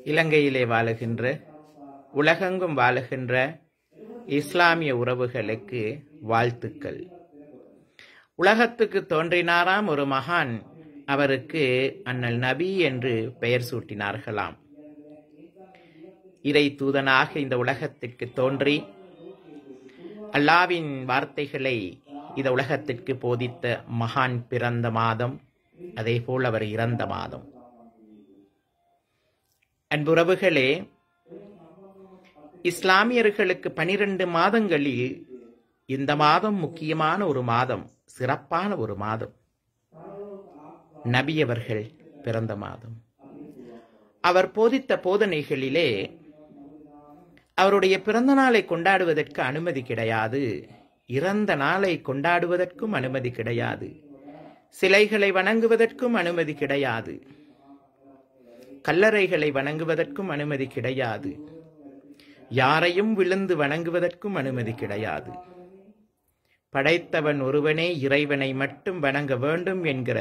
இலங்கையிலே வாழுகின்ற உலகெங்கும் வாழுகின்ற இஸ்லாமிய உறவுகளுக்கு வாழ்த்துக்கள் உலகத்துக்கு தோன்றினாராம் ஒரு மகான் அவருக்கு அண்ணல் நபி என்று பெயர் சூட்டினார்களாம் இறை தூதனாக இந்த உலகத்திற்கு தோன்றி அல்லாவின் வார்த்தைகளை இந்த உலகத்திற்கு போதித்த மகான் பிறந்த மாதம் அதேபோல் அவர் இறந்த மாதம் அன்புறவுகளே இஸ்லாமியர்களுக்கு பனிரெண்டு மாதங்களில் இந்த மாதம் முக்கியமான ஒரு மாதம் சிறப்பான ஒரு மாதம் நபி அவர்கள் பிறந்த மாதம் அவர் போதித்த போதனைகளிலே அவருடைய பிறந்த நாளை கொண்டாடுவதற்கு அனுமதி கிடையாது இறந்த நாளை கொண்டாடுவதற்கும் அனுமதி கிடையாது சிலைகளை வணங்குவதற்கும் அனுமதி கிடையாது கல்லறைகளை வணங்குவதற்கும் அனுமதி கிடையாது யாரையும் விழுந்து வணங்குவதற்கும் அனுமதி கிடையாது படைத்தவன் ஒருவனே இறைவனை மட்டும் வணங்க வேண்டும் என்கிற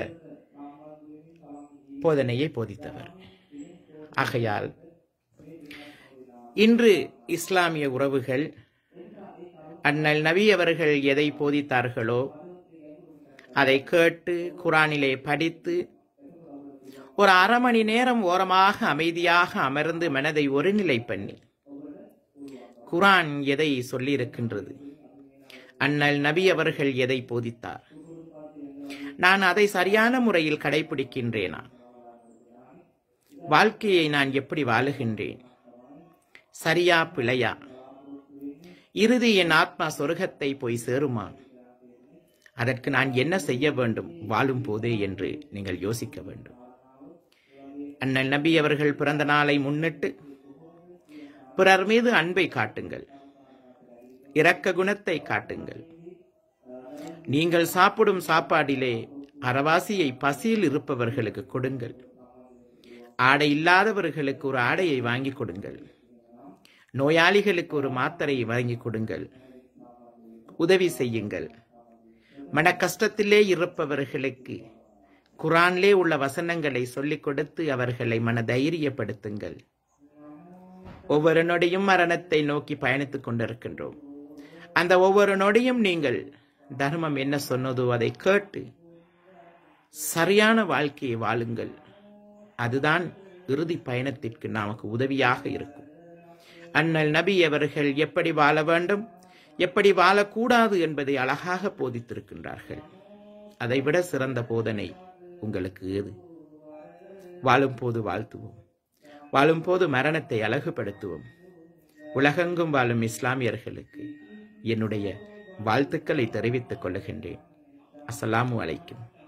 போதனையை போதித்தவர் ஆகையால் இன்று இஸ்லாமிய உறவுகள் அண்ணல் நபி அவர்கள் எதை போதித்தார்களோ அதை கேட்டு குரானிலே படித்து ஒரு அரை மணி நேரம் ஓரமாக அமைதியாக அமர்ந்து மனதை ஒருநிலை பண்ணி குரான் எதை சொல்லியிருக்கின்றது அண்ணல் நபி அவர்கள் எதை போதித்தார் நான் அதை சரியான முறையில் கடைபிடிக்கின்றேனா வாழ்க்கையை நான் எப்படி வாழுகின்றேன் சரியா பிழையா இறுதி என் ஆத்மா சொர்க்கத்தை போய் சேருமா அதற்கு நான் என்ன செய்ய வேண்டும் வாழும் போதே என்று நீங்கள் யோசிக்க வேண்டும் அண்ணல் நபி அவர்கள் பிறந்த நாளை முன்னிட்டு பிறர் மீது அன்பை காட்டுங்கள் இரக்க குணத்தை காட்டுங்கள் நீங்கள் சாப்பிடும் சாப்பாடிலே அறவாசியை பசியில் இருப்பவர்களுக்கு கொடுங்கள் ஆடை இல்லாதவர்களுக்கு ஒரு ஆடையை வாங்கி கொடுங்கள் நோயாளிகளுக்கு ஒரு மாத்திரையை வாங்கி கொடுங்கள் உதவி செய்யுங்கள் மன கஷ்டத்திலே இருப்பவர்களுக்கு குரான்லே உள்ள வசனங்களை சொல்லிக் கொடுத்து அவர்களை மன தைரியப்படுத்துங்கள் ஒவ்வொரு நொடியும் மரணத்தை நோக்கி பயணித்துக் கொண்டிருக்கின்றோம் அந்த ஒவ்வொரு நொடியும் நீங்கள் தர்மம் என்ன சொன்னதோ அதை கேட்டு சரியான வாழ்க்கையை வாழுங்கள் அதுதான் இறுதி பயணத்திற்கு நமக்கு உதவியாக இருக்கும் அண்ணல் நபி அவர்கள் எப்படி வாழ வேண்டும் எப்படி வாழக்கூடாது என்பதை அழகாக போதித்திருக்கின்றார்கள் அதைவிட சிறந்த போதனை உங்களுக்கு ஏது வாழும் போது வாழ்த்துவோம் வாழும் போது மரணத்தை அழகுபடுத்துவோம் உலகெங்கும் வாழும் இஸ்லாமியர்களுக்கு என்னுடைய வாழ்த்துக்களை தெரிவித்துக் கொள்ளுகின்றேன் அஸ்ஸலாமு அலைக்கும்